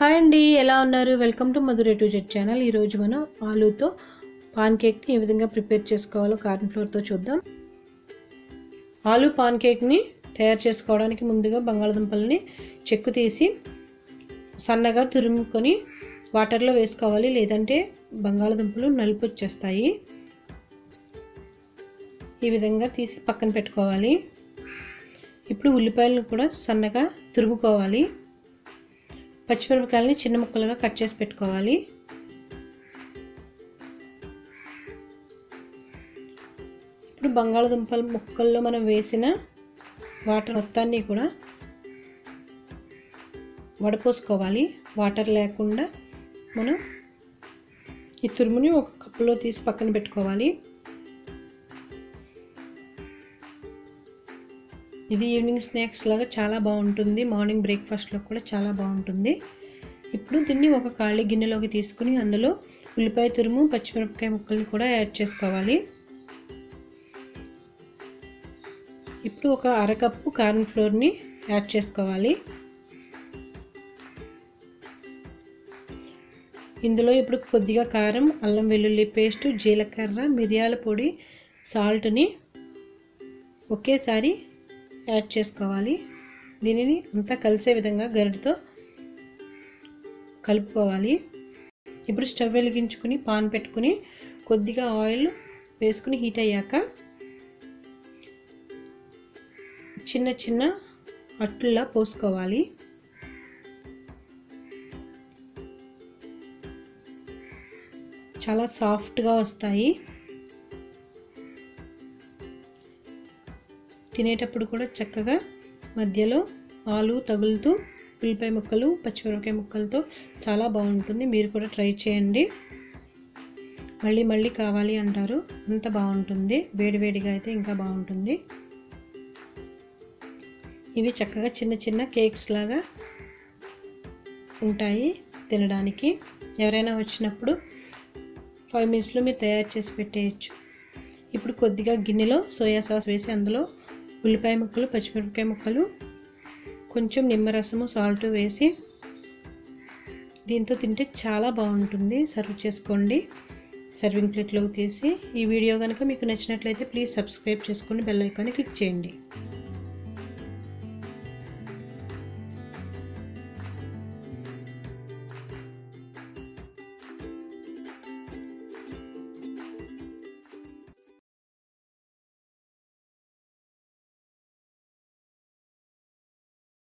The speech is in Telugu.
హాయ్ అండి ఎలా ఉన్నారు వెల్కమ్ టు మధురే టు జెట్ ఛానల్ ఈరోజు మనం ఆలూతో పాన్ కేక్ని ఏ విధంగా ప్రిపేర్ చేసుకోవాలో కార్న్ ఫ్లోర్తో చూద్దాం ఆలూ పాన్ కేక్ని తయారు చేసుకోవడానికి ముందుగా బంగాళదుంపల్ని చెక్కు తీసి సన్నగా తురుముకొని వాటర్లో వేసుకోవాలి లేదంటే బంగాళదుంపలు నలుపు వచ్చేస్తాయి ఈ విధంగా తీసి పక్కన పెట్టుకోవాలి ఇప్పుడు ఉల్లిపాయలను కూడా సన్నగా తురుముకోవాలి పచ్చిమిరపకాయలని చిన్న ముక్కలుగా కట్ చేసి పెట్టుకోవాలి ఇప్పుడు బంగాళదుంపల ముక్కల్లో మనం వేసిన వాటర్ మొత్తాన్ని కూడా వడపోసుకోవాలి వాటర్ లేకుండా మనం ఈ తురుముని ఒక కప్పులో తీసి పక్కన పెట్టుకోవాలి ఇది ఈవినింగ్ స్నాక్స్ లాగా చాలా బాగుంటుంది మార్నింగ్ బ్రేక్ఫాస్ట్లో కూడా చాలా బాగుంటుంది ఇప్పుడు దీన్ని ఒక ఖాళీ గిన్నెలోకి తీసుకుని అందులో ఉల్లిపాయ తురుము పచ్చిమిరపకాయ ముక్కల్ని కూడా యాడ్ చేసుకోవాలి ఇప్పుడు ఒక అరకప్పు కార్న్ ఫ్లోర్ని యాడ్ చేసుకోవాలి ఇందులో ఇప్పుడు కొద్దిగా కారం అల్లం వెల్లుల్లి పేస్ట్ జీలకర్ర మిరియాల పొడి సాల్ట్ని ఒకేసారి యాడ్ చేసుకోవాలి దీనిని అంతా కలిసే విధంగా గరిటతో కలుపుకోవాలి ఇప్పుడు స్టవ్ వెలిగించుకుని పాన్ పెట్టుకుని కొద్దిగా ఆయిల్ వేసుకుని హీట్ అయ్యాక చిన్న చిన్న అట్టుల్లా పోసుకోవాలి చాలా సాఫ్ట్గా వస్తాయి తినేటప్పుడు కూడా చక్కగా మధ్యలో ఆలు తగులుతూ ఉల్లిపాయ ముక్కలు పచ్చిమిరపకాయ ముక్కలతో చాలా బాగుంటుంది మీరు కూడా ట్రై చేయండి మళ్ళీ మళ్ళీ కావాలి అంటారు అంత బాగుంటుంది వేడివేడిగా అయితే ఇంకా బాగుంటుంది ఇవి చక్కగా చిన్న చిన్న కేక్స్ లాగా ఉంటాయి తినడానికి ఎవరైనా వచ్చినప్పుడు ఫైవ్ మినిట్స్లో మీరు తయారు చేసి పెట్టేయచ్చు ఇప్పుడు కొద్దిగా గిన్నెలో సోయా సాస్ వేసి అందులో ఉల్లిపాయ ముక్కలు పచ్చిమిరపకాయ ముక్కలు కొంచెం నిమ్మరసము సాల్ట్ వేసి దీంతో తింటే చాలా బాగుంటుంది సర్వ్ చేసుకోండి సర్వింగ్ ప్లేట్లోకి తీసి ఈ వీడియో కనుక మీకు నచ్చినట్లయితే ప్లీజ్ సబ్స్క్రైబ్ చేసుకోండి బెల్ ఐకాన్ని క్లిక్ చేయండి